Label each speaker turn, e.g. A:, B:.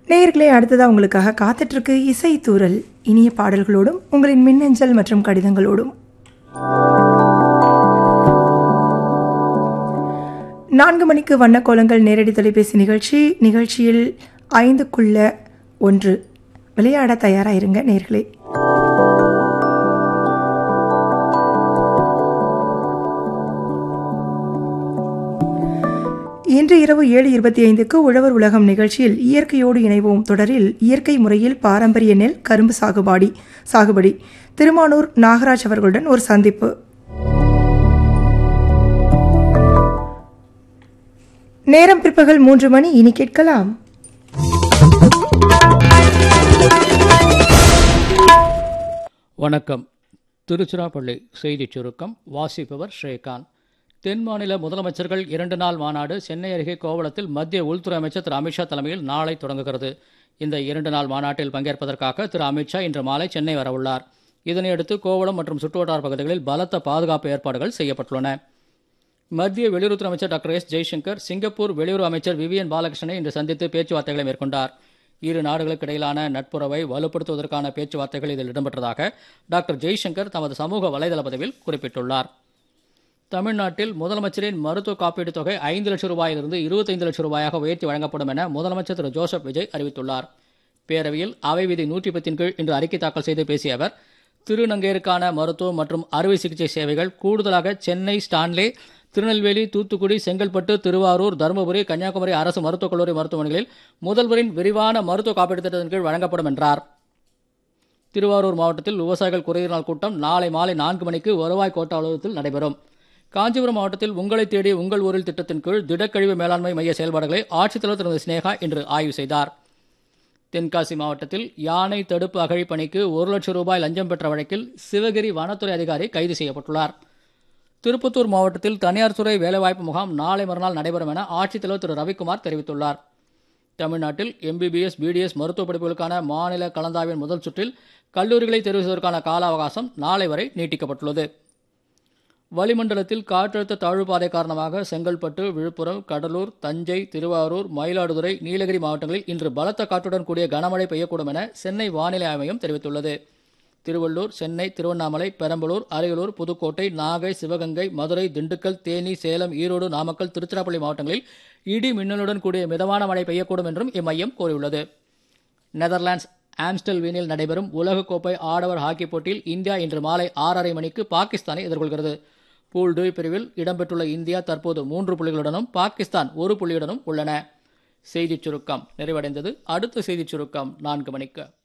A: நேயர்களே அடுத்ததாக உங்களுக்காக காத்துட்ருக்கு இசை தூரல் இனிய பாடல்களோடும் உங்களின் மின்னஞ்சல் மற்றும் கடிதங்களோடும் நான்கு மணிக்கு வண்ணக்கோலங்கள் நேரடி தொலைபேசி நிகழ்ச்சி நிகழ்ச்சியில் ஐந்துக்குள்ள ஒன்று விளையாட தயாராக இருங்க நேர்களே இன்று இரவு ஏழு இருபத்தி ஐந்துக்கு உழவர் உலகம் நிகழ்ச்சியில் இயற்கையோடு இணைவோம் தொடரில் இயற்கை முறையில் பாரம்பரிய நெல் கரும்பு சாகுபாடி சாகுபடி திருமானூர் நாகராஜ் அவர்களுடன் ஒரு சந்திப்பு நேரம் பிற்பகல் மூன்று மணி இனி கேட்கலாம்
B: வணக்கம் திருச்சிராப்பள்ளி செய்திச் சுருக்கம் வாசிப்பவர் ஸ்ரீகாந்த் தென் மாநில முதலமைச்சர்கள் இரண்டு நாள் மாநாடு சென்னை அருகே கோவளத்தில் மத்திய உள்துறை அமைச்சர் திரு அமித்ஷா தலைமையில் நாளை தொடங்குகிறது இந்த இரண்டு நாள் மாநாட்டில் பங்கேற்பதற்காக திரு அமித்ஷா இன்று மாலை சென்னை வரவுள்ளார் இதனையடுத்து கோவளம் மற்றும் சுற்றுவட்டார பகுதிகளில் பலத்த பாதுகாப்பு ஏற்பாடுகள் செய்யப்பட்டுள்ளன மத்திய வெளியுறவுத்துறை அமைச்சர் டாக்டர் எஸ் ஜெய்சங்கர் சிங்கப்பூர் வெளியுறவு அமைச்சர் விவியன் பாலகிருஷ்ணனை இன்று சந்தித்து பேச்சுவார்த்தைகளை மேற்கொண்டார் இரு நாடுகளுக்கு இடையிலான நட்புறவை வலுப்படுத்துவதற்கான பேச்சுவார்த்தைகள் இதில் இடம்பெற்றதாக டாக்டர் ஜெய்சங்கர் தமது சமூக வலைதள பதிவில் குறிப்பிட்டுள்ளார் தமிழ்நாட்டில் முதலமைச்சரின் மருத்துவ காப்பீட்டுத் தொகை ஐந்து லட்சம் ரூபாயிலிருந்து இருபத்தைந்து லட்சம் ரூபாயாக உயர்த்தி வழங்கப்படும் என முதலமைச்சர் திரு ஜோசப் விஜய் அறிவித்துள்ளார் பேரவையில் அவை விதி நூற்றி பத்தின் கீழ் இன்று அறிக்கை தாக்கல் செய்து பேசிய அவர் திருநங்கையருக்கான மருத்துவம் மற்றும் அறுவை சிகிச்சை சேவைகள் கூடுதலாக சென்னை ஸ்டான்லே திருநெல்வேலி தூத்துக்குடி செங்கல்பட்டு திருவாரூர் தருமபுரி கன்னியாகுமரி அரசு மருத்துவக் கல்லூரி மருத்துவமனைகளில் முதல்வரின் விரிவான மருத்துவ காப்பீட்டுத் திட்டத்தின் கீழ் வழங்கப்படும் என்றார் திருவாரூர் மாவட்டத்தில் விவசாயிகள் குறைதீர் நாள் கூட்டம் நாளை மாலை நான்கு மணிக்கு வருவாய் கோட்ட அலுவலகத்தில் நடைபெறும் காஞ்சிபுரம் மாவட்டத்தில் உங்களை தேடி உங்கள் ஊரில் திட்டத்தின் கீழ் திடக்கழிவு மேலாண்மை மைய செயல்பாடுகளை ஆட்சித்தலைவர் திருமதி சினேகா இன்று ஆய்வு செய்தார் தென்காசி மாவட்டத்தில் யானை தடுப்பு அகழி பணிக்கு ஒரு லட்சம் ரூபாய் லஞ்சம் பெற்ற வழக்கில் சிவகிரி வனத்துறை அதிகாரி கைது செய்யப்பட்டுள்ளார் திருப்பத்தூர் மாவட்டத்தில் தனியார் துறை வேலைவாய்ப்பு முகாம் நாளை மறுநாள் நடைபெறும் என ஆட்சித்தலைவர் திரு ரவிக்குமார் தெரிவித்துள்ளார் தமிழ்நாட்டில் எம்பிபிஎஸ் பிடிஎஸ் மருத்துவ படிப்புகளுக்கான மாநில கலந்தாய்வின் முதல் சுற்றில் கல்லூரிகளை தெரிவு செய்வதற்கான கால அவகாசம் நாளை வரை நீட்டிக்கப்பட்டுள்ளது வளிமண்டலத்தில் காற்றழுத்த தாழ்வு பாதை காரணமாக செங்கல்பட்டு விழுப்புரம் கடலூர் தஞ்சை திருவாரூர் மயிலாடுதுறை நீலகிரி மாவட்டங்களில் இன்று பலத்த காற்றுடன் கூடிய கனமழை பெய்யக்கூடும் என சென்னை வானிலை ஆய்வு மையம் தெரிவித்துள்ளது திருவள்ளூர் சென்னை திருவண்ணாமலை பெரம்பலூர் அரியலூர் புதுக்கோட்டை நாகை சிவகங்கை மதுரை திண்டுக்கல் தேனி சேலம் ஈரோடு நாமக்கல் திருச்சிராப்பள்ளி மாவட்டங்களில் இடி மின்னலுடன் கூடிய மிதமான மழை பெய்யக்கூடும் என்றும் இம்மையம் கூறியுள்ளது நெதர்லாண்ட்ஸ் ஆம்ஸ்டல்வீனில் நடைபெறும் உலகக்கோப்பை ஆடவர் ஹாக்கி போட்டியில் இந்தியா இன்று மாலை ஆறரை மணிக்கு பாகிஸ்தானை எதிர்கொள்கிறது பூல் டு பிரிவில் இடம்பெற்றுள்ள இந்தியா தற்போது மூன்று புள்ளிகளுடனும் பாகிஸ்தான் ஒரு புள்ளியுடனும் உள்ளன செய்திச் சுருக்கம் நிறைவடைந்தது அடுத்த செய்திச் சுருக்கம் நான்கு மணிக்கு